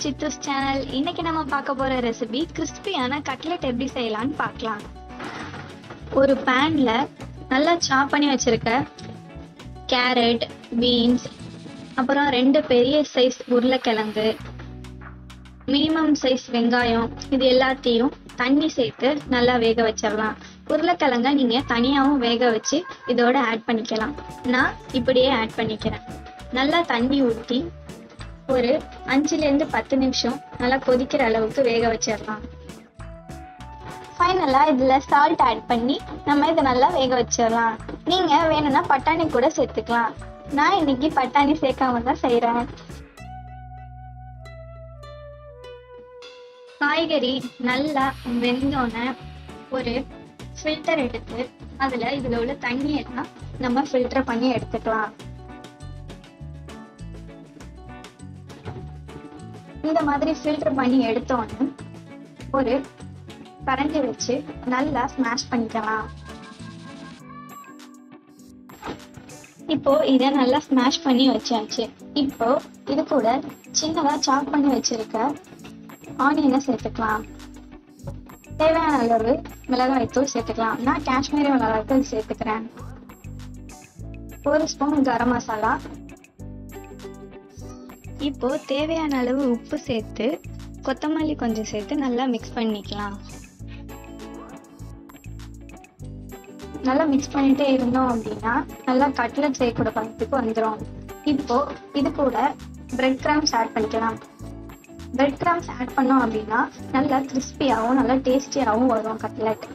சித்தூஸ் channel இன்னைக்கு நம்ம பார்க்க போற ரெசிபி கிறிஸ்பியான கட்லெட் எப்படி செய்யலாம்னு பார்க்கலாம் ஒரு பேன்ல நல்லா சாப் பண்ணி வச்சிருக்க கேரட் பீன்ஸ் அப்புறம் ரெண்டு பெரிய சைஸ் உருளைக்கிழங்கு மினிமம் சைஸ் வெங்காயம் இது எல்லாத்தையும் தண்ணி சேர்த்து நல்லா வேக வச்சிடலாம் உருளைக்கிழங்க நீங்க தனியாவும் வேக வச்சு இதோட ஆட் பண்ணிக்கலாம் நான் இப்படியே ஆட் பண்ணிக்கிறேன் நல்லா தண்ணி ஊற்றி ஒரு அஞ்சுல இருந்து பத்து நிமிஷம் நல்லா கொதிக்கிற அளவுக்கு வேக வச்சிடலாம் ஃபைனலா இதுல சால்ட் ஆட் பண்ணி நம்ம இதை நல்லா வேக வச்சிடலாம் நீங்க வேணும்னா பட்டாணி கூட சேர்த்துக்கலாம் நான் இன்னைக்கு பட்டாணி சேர்க்காம தான் செய்றேன் காய்கறி நல்லா வெந்தோன்னே ஒரு ஃபில்டர் எடுத்து அதுல இதுல உள்ள தண்ணியெல்லாம் நம்ம ஃபில்டர் பண்ணி எடுத்துக்கலாம் இந்த மாதிரி ஃபில்டர் பண்ணி எடுத்தோன்னு ஒரு கரண்டி வச்சு நல்லா ஸ்மாஷ் பண்ணிக்கலாம் இப்போ இதை நல்லா ஸ்மாஷ் பண்ணி வச்சாச்சு இப்போ இது கூட சின்னதா சாப் பண்ணி வச்சிருக்க ஆனியனை சேர்த்துக்கலாம் தேவையான அளவு மிளகாய் தூள் சேர்த்துக்கலாம் நான் காஷ்மீரி மிளகாய் தூள் சேர்த்துக்கிறேன் ஒரு ஸ்பூன் கரம் மசாலா இப்போ தேவையான அளவு உப்பு சேர்த்து கொத்தமல்லி கொஞ்சம் சேர்த்து நல்லா மிக்ஸ் பண்ணிக்கலாம் நல்லா மிக்ஸ் பண்ணிட்டே இருந்தோம் அப்படின்னா நல்லா கட்லெட் செய்யக்கூட பதத்துக்கு வந்துடும் இப்போ இது கூட பிரெட் கிராம்ஸ் ஆட் பண்ணிக்கலாம் பிரெட் கிராம்ஸ் ஆட் பண்ணோம் அப்படின்னா நல்லா கிறிஸ்பியாகவும் நல்லா டேஸ்டியாகவும் வரும் கட்லெட்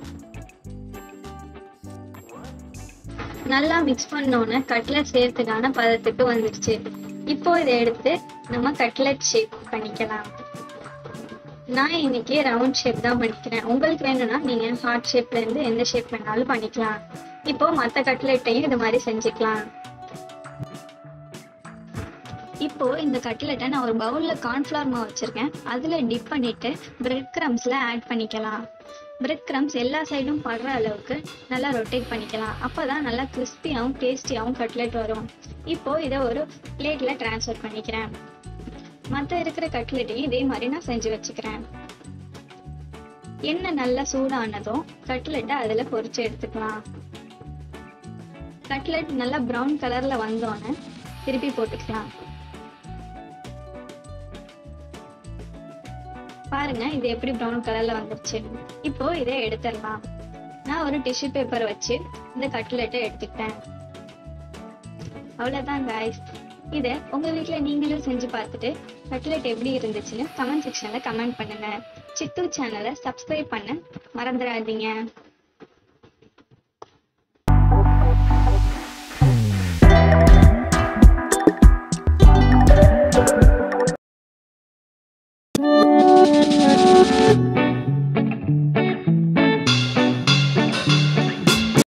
நல்லா மிக்ஸ் பண்ணோன்னே கட்லெட் செய்யறதுக்கான பதத்துக்கு வந்துருச்சு இப்போ இதை எடுத்து நம்ம கட்லெட் ஷேப் பண்ணிக்கலாம் நான் இன்னைக்கு ரவுண்ட் ஷேப் தான் பண்ணிக்கிறேன் உங்களுக்கு வேணும்னா நீங்க ஹார்ட் ஷேப்ல இருந்து எந்த ஷேப் வேணாலும் பண்ணிக்கலாம் இப்போ மற்ற கட்லெட்டையும் இது மாதிரி செஞ்சுக்கலாம் இப்போ இந்த கட்லெட்டை நான் ஒரு பவுல்ல கார்ன்ஃபிளவர் மாவு வச்சிருக்கேன் அதுல டிப் பண்ணிட்டு பிரெட் கிரம்ஸ்ல ஆட் பண்ணிக்கலாம் பிரெட் கிரம்ஸ் எல்லா சைடும் படுற அளவுக்கு நல்லா ரொட்டேட் பண்ணிக்கலாம் அப்பதான் நல்லா கிறிஸ்பியாகவும் டேஸ்டியாகவும் கட்லெட் வரும் இப்போ இதை ஒரு பிளேட்ல டிரான்ஸ்ஃபர் பண்ணிக்கிறேன் மற்ற இருக்கிற கட்லெட்டையும் இதே மாதிரி நான் செஞ்சு வச்சுக்கிறேன் எண்ணெய் நல்லா சூடானதும் கட்லெட்டை அதுல பொரிச்சு எடுத்துக்கலாம் கட்லெட் நல்லா ப்ரௌன் கலர்ல வந்தோன்னே திருப்பி போட்டுக்கலாம் பாருங்க இது எப்படி ப்ரௌன் கலர்ல வந்துருச்சு இப்போ இதை எடுத்துடலாம் நான் ஒரு டிஷ்யூ பேப்பர் வச்சு இந்த கட்லெட்டை எடுத்துக்கிட்டேன் அவ்வளவுதான் காய்ஸ் இதை உங்க வீட்ல நீங்களும் செஞ்சு பார்த்துட்டு கட்லெட் எப்படி இருந்துச்சுன்னு கமெண்ட் செக்ஷன்ல கமெண்ட் பண்ணுங்க சித்து சேனலை சப்ஸ்கிரைப் பண்ண மறந்துடாதீங்க